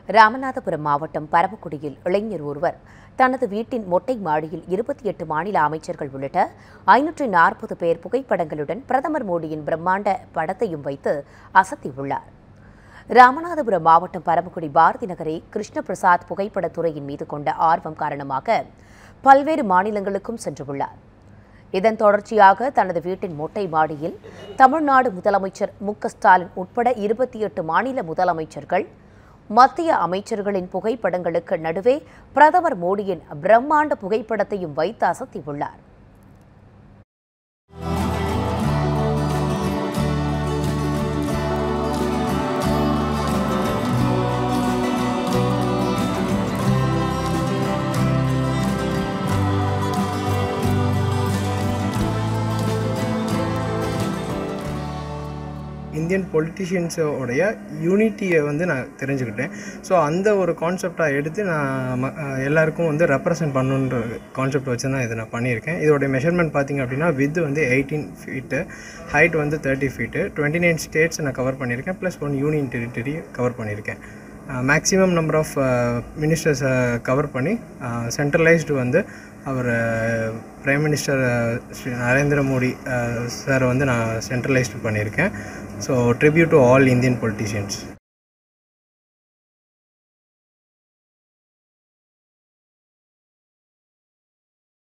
ராமநாதபுரம் மாவட்டம் பரமக்குடியில் இளைஞர் ஒருவர் தனது வீட்டின் மொட்டை மாடியில் இருபத்தி எட்டு மாநில அமைச்சர்கள் உள்ளிட்ட ஐநூற்று நாற்பது பேர் புகைப்படங்களுடன் பிரதமர் மோடியின் பிரம்மாண்ட படத்தையும் வைத்து அசத்தியுள்ளார் ராமநாதபுரம் மாவட்டம் பரமக்குடி பாரதி நகரை கிருஷ்ணபிரசாத் புகைப்படத் துறையின் மீது கொண்ட ஆர்வம் காரணமாக பல்வேறு மாநிலங்களுக்கும் சென்றுள்ளார் இதன் தொடர்ச்சியாக தனது வீட்டின் மொட்டை மாடியில் தமிழ்நாடு முதலமைச்சர் மு க ஸ்டாலின் உட்பட இருபத்தி எட்டு மாநில முதலமைச்சர்கள் மத்திய அமைச்சர்களின் புகைப்படங்களுக்கு நடுவே பிரதமர் மோடியின் பிரம்மாண்ட புகைப்படத்தையும் வைத்து அசத்தியுள்ளார் இந்தியன் பொலிட்டிஷியன்ஸோடைய யூனிட்டியை வந்து நான் தெரிஞ்சுக்கிட்டேன் ஸோ அந்த ஒரு கான்செப்டாக எடுத்து நான் ம- அஹ் எல்லாருக்கும் வந்து ரெப்ரசன்ட் பண்ணுன்ற கான்செப்ட் வச்சு தான் இதை நான் பண்ணியிருக்கேன் இதோடைய மெஷர்மெண்ட் பார்த்தீங்க அப்படின்னா வித் வந்து எயிட்டீன் ஃபீட்டு ஹைட் வந்து thirty feet twenty nine states நான் கவர் பண்ணியிருக்கேன் plus one union territory cover பண்ணியிருக்கேன் மேக்ஸிமம் நம்பர் ஆஃப் மினிஸ்டர்ஸை கவர் பண்ணி சென்ட்ரலைஸ்டு வந்து அவர் prime minister Shri Narendra Modi sir வந்து நான் சென்ட்ரலைஸ்டு பண்ணியிருக்கேன் so tribute to all Indian politicians